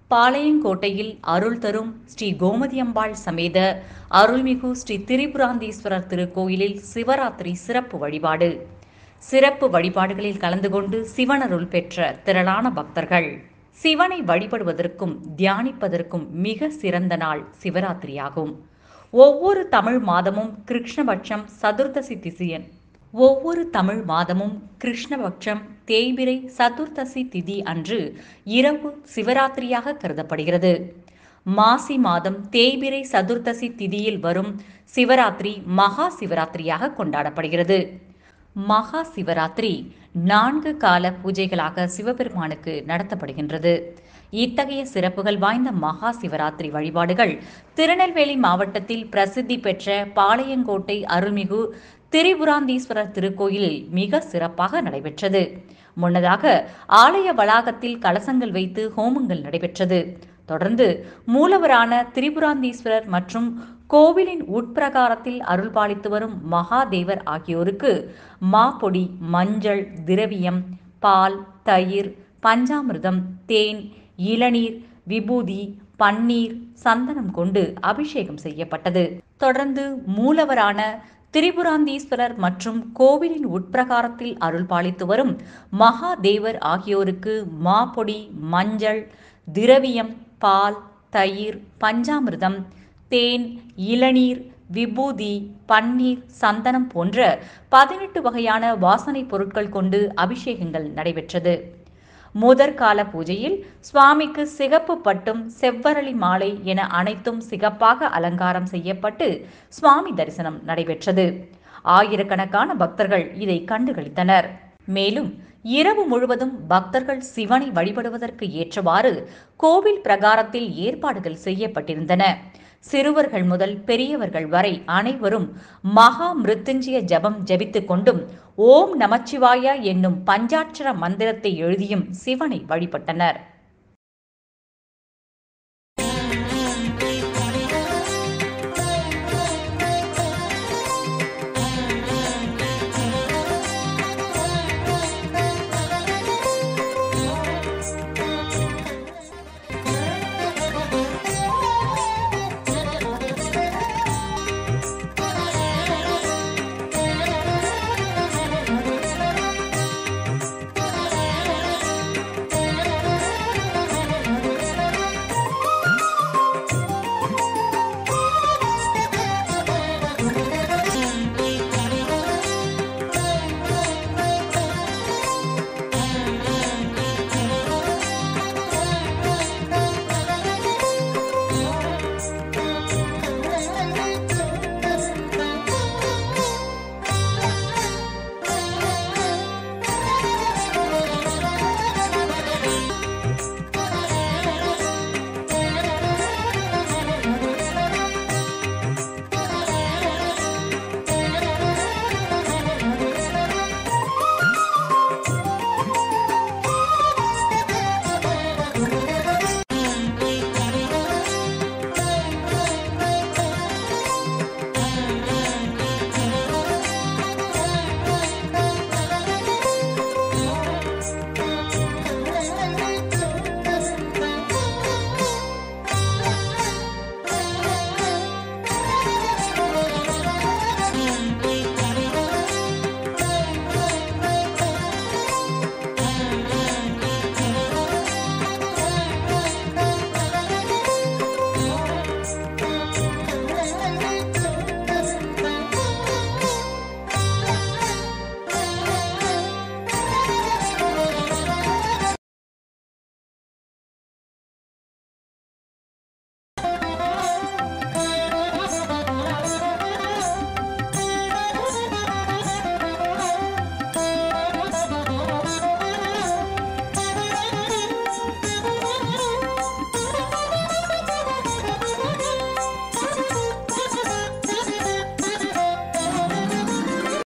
பாளையங்கோட்டையில் அருள் தரும் ஸ்ரீ கோமதி அம்பாள் சமேத அருள்மிகு ஸ்ரீ திரிபுராந்தீஸ்வரர் திருக்கோயிலில் சிவராத்திரி சிறப்பு வழிபாடு சிறப்பு வழிபாடுகளில் கலந்து கொண்டு சிவனருள் பெற்ற திரளான பக்தர்கள் சிவனை வழிபடுவதற்கும் தியானிப்பதற்கும் மிக சிறந்த நாள் சிவராத்திரியாகும் ஒவ்வொரு தமிழ் மாதமும் கிருஷ்ணபட்சம் சதுர்தசி திசியன் ஒவ்வொரு தமிழ் மாதமும் கிருஷ்ணபட்சம் தேய்பிரை சதுர்தசி திதி அன்று இரவு சிவராத்திரியாக கருதப்படுகிறது மாசி மாதம் தேய்பிரை சதுர்தசி திதியில் வரும் சிவராத்திரி மகா சிவராத்திரியாக கொண்டாடப்படுகிறது மகா சிவராத்திரி நான்கு கால பூஜைகளாக சிவபெருமானுக்கு நடத்தப்படுகின்றது இத்தகைய சிறப்புகள் வாய்ந்த மகா சிவராத்திரி வழிபாடுகள் திருநெல்வேலி மாவட்டத்தில் பிரசித்தி பெற்ற பாளையங்கோட்டை அருள்மிகு திரிபுராந்தீஸ்வரர் திருக்கோயிலில் மிக சிறப்பாக நடைபெற்றது முன்னதாக ஆலய வளாகத்தில் கலசங்கள் வைத்து ஹோமங்கள் நடைபெற்றது தொடர்ந்து மூலவரான திரிபுராந்தீஸ்வரர் மற்றும் கோவிலின் உட்பிரகாரத்தில் அருள்பாலித்து வரும் மகாதேவர் ஆகியோருக்கு மாப்பொடி மஞ்சள் திரவியம் பால் தயிர் பஞ்சாமிர்தம் தேன் இளநீர் விபூதி பன்னீர் சந்தனம் கொண்டு அபிஷேகம் செய்யப்பட்டது தொடர்ந்து மூலவரான திரிபுராந்தீஸ்வரர் மற்றும் கோவிலின் உட்பிரகாரத்தில் அருள்பாலித்து வரும் மகாதேவர் ஆகியோருக்கு மாப்பொடி மஞ்சள் திரவியம் பால் தயிர் பஞ்சாமிர்தம் தேன் இளநீர் விபூதி பன்னீர் சந்தனம் போன்ற பதினெட்டு வகையான வாசனை பொருட்கள் கொண்டு அபிஷேகங்கள் நடைபெற்றது முதற்கால பூஜையில் சுவாமிக்கு சிகப்பு பட்டும் செவ்வரளி மாலை என அனைத்தும் சிகப்பாக அலங்காரம் செய்யப்பட்டு சுவாமி தரிசனம் நடைபெற்றது ஆயிரக்கணக்கான பக்தர்கள் இதை கண்டுகளித்தனர் மேலும் இரவு முழுவதும் பக்தர்கள் சிவனை வழிபடுவதற்கு ஏற்றவாறு கோவில் பிரகாரத்தில் ஏற்பாடுகள் செய்யப்பட்டிருந்தன சிறுவர்கள் முதல் பெரியவர்கள் வரை அனைவரும் மகா மிருத்துஞ்சய ஜபம் ஜபித்துக் கொண்டும் ஓம் நமச்சிவாய என்னும் பஞ்சாட்சர மந்திரத்தை எழுதியும் சிவனை வழிபட்டனர்